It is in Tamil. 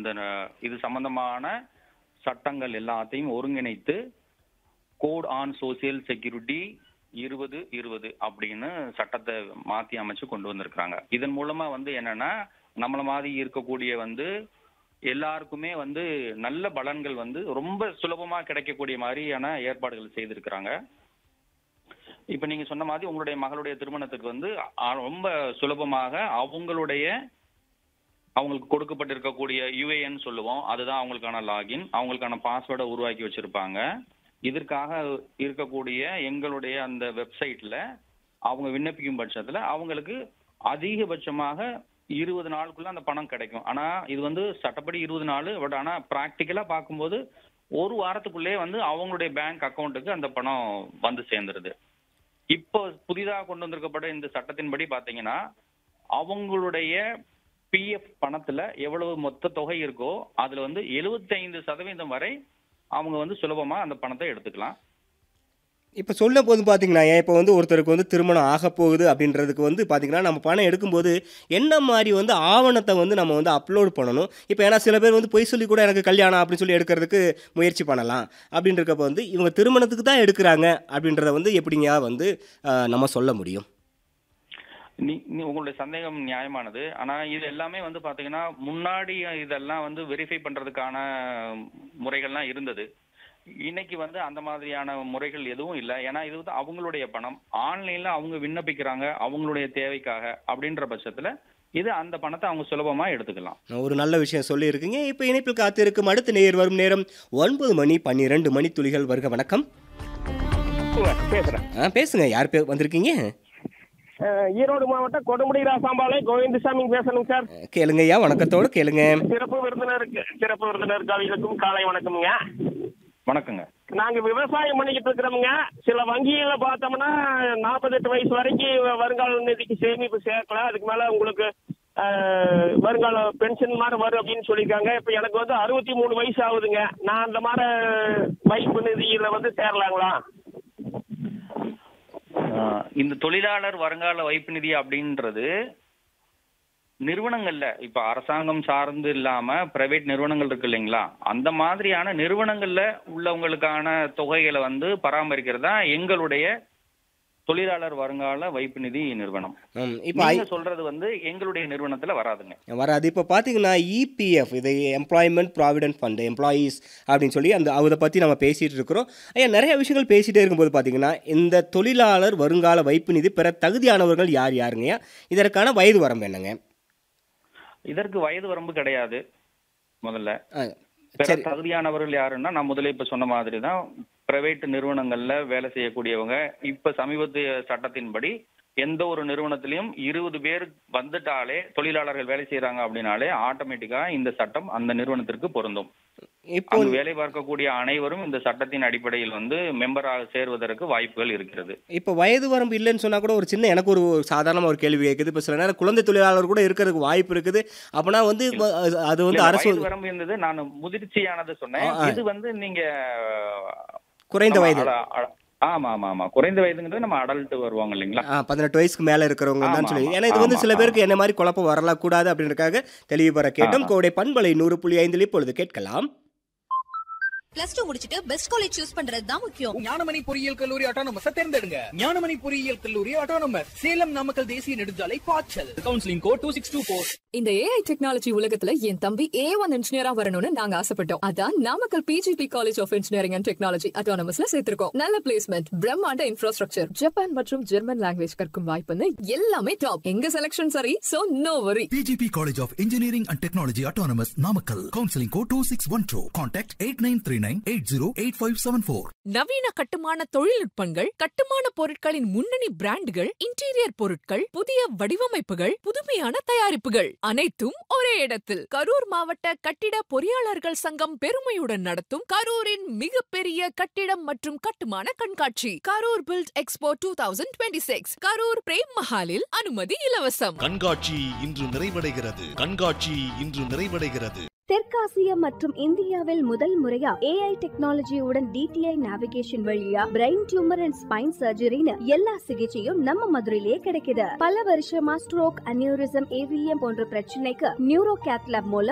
இந்த அஹ், இது சம்பந்தமான சட்டங்கள் எல்லாத்தையும் ஒருங்கிணைத்து கோட் ஆன் சோசியல் செக்யூரிட்டி இருபது இருபது அப்படின்னு சட்டத்தை மாத்தி அமைச்சு கொண்டு வந்திருக்கிறாங்க இதன் மூலமா வந்து என்னன்னா நம்மள மாதிரி இருக்கக்கூடிய வந்து எல்லாருக்குமே வந்து நல்ல பலன்கள் வந்து ரொம்ப சுலபமா கிடைக்கக்கூடிய மாதிரியான ஏற்பாடுகள் செய்திருக்கிறாங்க இப்ப நீங்க சொன்ன மாதிரி உங்களுடைய மகளுடைய திருமணத்துக்கு வந்து அ- ரொம்ப சுலபமாக அவங்களுடைய அவங்களுக்கு கொடுக்கப்பட்டிருக்கக்கூடிய யுஏஎன் சொல்லுவோம் அதுதான் அவங்களுக்கான லாகின் அவங்களுக்கான பாஸ்வேர்டை உருவாக்கி வச்சிருப்பாங்க இதற்காக இருக்கக்கூடிய எங்களுடைய அந்த வெப்சைட்ல அவங்க விண்ணப்பிக்கும் பட்சத்துல அவங்களுக்கு அதிகபட்சமாக இருபது நாளுக்குள்ள அந்த பணம் கிடைக்கும் ஆனா இது வந்து சட்டப்படி இருபது நாள் பட் ஆனா பிராக்டிக்கலா பார்க்கும்போது ஒரு வாரத்துக்குள்ளே வந்து அவங்களுடைய பேங்க் அக்கௌண்ட்டுக்கு அந்த பணம் வந்து சேர்ந்துருது இப்போ புதிதாக கொண்டு வந்திருக்கப்பட்ட இந்த சட்டத்தின்படி பாத்தீங்கன்னா அவங்களுடைய பிஎஃப் பணத்துல எவ்வளவு மொத்த தொகை இருக்கோ அதுல வந்து 75% சதவீதம் வரை அவங்க வந்து சுலபமா அந்த பணத்தை எடுத்துக்கலாம் இப்போ சொல்ல போது பார்த்தீங்கன்னா ஏன் இப்போ வந்து ஒருத்தருக்கு வந்து திருமணம் ஆக போகுது அப்படின்றதுக்கு வந்து பார்த்தீங்கன்னா நம்ம பணம் எடுக்கும்போது என்ன மாதிரி வந்து ஆவணத்தை வந்து நம்ம வந்து அப்லோட் பண்ணணும் இப்போ ஏன்னா சில பேர் வந்து பொய் சொல்லி கூட எனக்கு கல்யாணம் அப்படின்னு சொல்லி எடுக்கிறதுக்கு முயற்சி பண்ணலாம் அப்படின்றக்கப்ப வந்து இவங்க திருமணத்துக்கு தான் எடுக்கிறாங்க அப்படின்றத வந்து எப்படிங்க வந்து ஆஹ், நம்ம சொல்ல முடியும் நீ நீ- உங்களுடைய சந்தேகம் நியாயமானது ஆனா இது எல்லாமே வந்து பாத்தீங்கன்னா முன்னாடி இதெல்லாம் வந்து வெரிஃபை பண்றதுக்கான முறைகள்லாம் இருந்தது இன்னைக்கு வந்து அந்த மாதிரியான முறைகள் எதுவும் இல்லை ஏன்னா இது வந்து அவங்களுடைய பணம் ஆன்லைன்ல அவங்க விண்ணப்பிக்கிறாங்க அவங்களுடைய தேவைக்காக அப்படின்ற பட்சத்துல இது அந்த பணத்தை அவங்க சுலபமா எடுத்துக்கலாம் ஒரு நல்ல விஷயம் சொல்லியிருக்கீங்க இப்போ இணைப்பில் காத்திருக்கும் அடுத்த நேர் வரும் நேரம் ஒன்பது மணி பன்னிரெண்டு மணி துளிகள் வருக வணக்கம் பேசுறேன் ஆ பேசுங்க யார் பேர் வந்திருக்கீங்க அஹ், ஈரோடு மாவட்டம் கொடுமுடி ராசாம்பாளையம் கோவிந்தசாமி பேசணுங்க சார் கேளுங்க ஐயா வணக்கத்தோடு கேளுங்க சிறப்பு விருந்தினருக்கு சிறப்பு விருந்தினர் கவிகளுக்கும் காலை வணக்கம்ங்க வணக்கங்க நாங்க விவசாயம் பண்ணிக்கிட்டு இருக்கிறோமுங்க சில வங்கியில பார்த்தோம்னா நாற்பத்தெட்டு வயசு வரைக்கும் வருங்கால நிதிக்கு சேமிப்பு சேர்க்கலாம் அதுக்கு மேல உங்களுக்கு அஹ், வருங்கால பென்ஷன் மாதிரி வரும் அப்படின்னு சொல்லியிருக்காங்க இப்ப எனக்கு வந்து அறுபத்தி மூணு வயசு ஆகுதுங்க நான் அந்த மாதிரி வைப்பு நிதியில வந்து சேரலாங்களா ஆஹ் இந்த தொழிலாளர் வருங்கால வைப்பு நிதி அப்படின்றது நிறுவனங்கள்ல இப்ப அரசாங்கம் சார்ந்து இல்லாம பிரைவேட் நிறுவனங்கள் இருக்கு இல்லைங்களா அந்த மாதிரியான நிறுவனங்கள்ல உள்ளவங்களுக்கான தொகைகளை வந்து பராமரிக்கிறது தான் எங்களுடைய தொழிலாளர் வருங்கால வைப்பு நிதி நிறுவனம் ம், இப்போ ஐ- நீங்க சொல்றது வந்து எங்களுடைய நிறுவனத்துல வராதுங்க வராது இப்போ பார்த்தீங்கன்னா இபிஎஃப் இது எம்ப்ளாய்மெண்ட் ப்ராவிடென்ட் ஃபண்ட் எம்ப்ளாயீஸ் அப்படின்னு சொல்லி அந்த அதை பற்றி நம்ம பேசிகிட்டு இருக்கிறோம் ஐயா நிறைய விஷயங்கள் பேசிகிட்டே இருக்கும்போது பார்த்தீங்கன்னா இந்த தொழிலாளர் வருங்கால வைப்பு நிதி பெற தகுதியானவர்கள் யார் யாருங்கய்யா இதற்கான வயது வரம்பு என்னங்க இதற்கு வயது வரம்பு கிடையாது முதல்ல ஆ, பெற சரி தகுதியானவர்கள் யாருன்னா நான் முதல்ல இப்ப சொன்ன மாதிரி தான் பிரைவேட் நிறுவனங்கள்ல வேலை செய்யக்கூடியவங்க இப்ப சமீபத்திய சட்டத்தின்படி எந்த ஒரு நிறுவனத்திலையும் இருபது பேர் வந்துட்டாலே தொழிலாளர்கள் வேலை செய்யறாங்க அப்படின்னாலே ஆட்டோமேட்டிக்கா இந்த சட்டம் அந்த நிறுவனத்திற்கு பொருந்தும் இப்போ அங்கு வேலை பார்க்கக்கூடிய அனைவரும் இந்த சட்டத்தின் அடிப்படையில் வந்து மெம்பராக சேர்வதற்கு வாய்ப்புகள் இருக்கிறது இப்போ வயது வரம்பு இல்லைன்னு சொன்னால் கூட ஒரு சின்ன எனக்கு ஒரு சாதாரண ஒரு கேள்வி கேட்குது இப்போ சில நேரம் குழந்தை தொழிலாளர் கூட இருக்கிறதுக்கு வாய்ப்பு இருக்குது அப்படின்னா வந்து வ- அது வந்து இல்ல, அரசு வயது வரம்பு இருந்தது நான் முதிர்ச்சியானது சொன்னேன் ஆ, ஆ. இது வந்து நீங்க குறைந்த ஆமா, வயது அட- அட- ஆமா ஆமா ஆமா குறைந்த வயதுங்கிறது நம்ம அடல்ட் வருவாங்க இல்லைங்களா ஆ பதினெட்டு வயசுக்கு மேலே இருக்கிறவங்க தான் ஆமா, சொல்லி ஆமா, ஏன்னா இது வந்து ஆமா, சில ஆமா. பேருக்கு என்ன மாதிரி குழப்பம் வரக்கூடாது அப்படின்றதுக்காக தெளிவு பெற கேட்டோம் ஆ. கோடை பண்பலை நூறு புள்ளி ஐந்தில் இப்பொழுது கேட்கலாம் பிளஸ் டூ முடிச்சிட்டு பெஸ்ட் காலேஜ் சூஸ் பண்றது தான் முக்கியம் ஞானமணி பொறியியல் கல்லூரி ஆட்டோனமஸ் தேர்ந்தெடுங்க ஞானமணி பொறியியல் கல்லூரி ஆட்டோனமஸ் சேலம் நாமக்கல் தேசிய நெடுஞ்சாலை பாய்ச்சல் counselling code two six two four இந்த ஏஐ டெக்னாலஜி உலகத்துல என் தம்பி ஏ ஒன் இன்ஜினியரா வரணும்னு நாங்க ஆசைப்பட்டோம் அதான் Namakkal PGP College of Engineering and Technology அட்டானமஸ்ல சேர்த்திருக்கோம் நல்ல பிளேஸ்மெண்ட் பிரம்மாண்ட இன்ஃப்ராஸ்ட்ரக்சர் ஜப்பான் மற்றும் ஜெர்மன் லாங்குவேஜ் கற்கும் வாய்ப்புன்னு எல்லாமே டாப் எங்க செலக்ஷன் சரி so no worry PGP College of Engineering and Technology Autonomous Namakkal. Counseling code 2612. Contact 8939-808574. நவீன கட்டுமான தொழில்நுட்பங்கள் கட்டுமான பொருட்களின் முன்னணி பிராண்டுகள் இன்டீரியர் பொருட்கள் புதிய வடிவமைப்புகள் புதுமையான தயாரிப்புகள் அனைத்தும் ஒரே இடத்தில் கரூர் மாவட்ட கட்டிட பொறியாளர்கள் சங்கம் பெருமையுடன் நடத்தும் கரூரின் மிகப்பெரிய கட்டிடம் மற்றும் கட்டுமான கண்காட்சி Karur build expo two thousand twenty six Karur Prem மஹாலில் அனுமதி இலவசம் கண்காட்சி இன்று நிறைவடைகிறது கண்காட்சி இன்று நிறைவடைகிறது தெற்காசிய மற்றும் இந்தியாவில் முதல் முறையா ஏஐ டெக்னாலஜியுடன் டிடிஐ நேவிகேஷன் வழியா பிரெயின் டியூமர் அண்ட் ஸ்பைன் சர்ஜரின்னு எல்லா சிகிச்சையும் நம்ம மதுரையிலேயே கிடைக்குது பல வருஷமா ஸ்ட்ரோக் அனியூரிசம் ஏவிஎம் போன்ற பிரச்சனைக்கு நியூரோ கேத்லாப் மூலம்